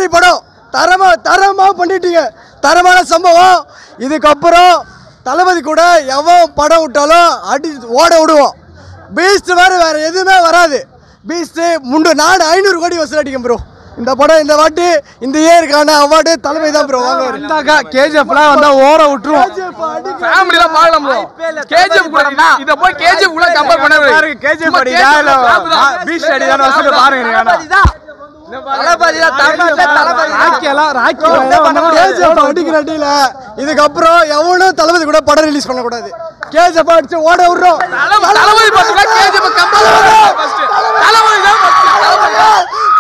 மாதிரி படம் தரமா தரமா பண்ணிட்டீங்க தரமான சம்பவம் இதுக்கப்புறம் தளபதி கூட எவன் படம் விட்டாலும் அடி ஓட விடுவோம் பீஸ்ட் மாதிரி வேற எதுவுமே வராது பீஸ்ட் முண்டு நாடு ஐநூறு கோடி வசூல் அடிக்கும் ப்ரோ இந்த படம் இந்த வாட்டி இந்த இயருக்கான அவார்டு தளபதி தான் ப்ரோ வாங்க வந்தாக்கா கேஜிஎஃப்லாம் வந்தா ஓர விட்டுருவோம் ஃபேமிலில பார்க்கலாம் ப்ரோ கேஜிஎஃப் கூட இத- இத போய் கேஜிஎஃப் கூட கம்பேர் பண்ணவே பாருங்க கேஜிஎஃப் அடிதா இல்ல பீச் அடிதான வசூல் பாருங்க நீங்க வேணா. ராக்கி எல்லாம் ராக்கி கேஜிஎஃப் அடிக்கிற அடியில இதுக்கப்புறம் எவனும் தளபதி கூட படம் ரிலீஸ் பண்ணக்கூடாது கேஜிஎஃப் அடிச்சு ஓட விடுறோம் தளபதி பார்த்தா கேஜிஎஃப் கம்பேர் பண்ணவே ஃபர்ஸ்ட் தளபதி தான் first. தளபதி தான்.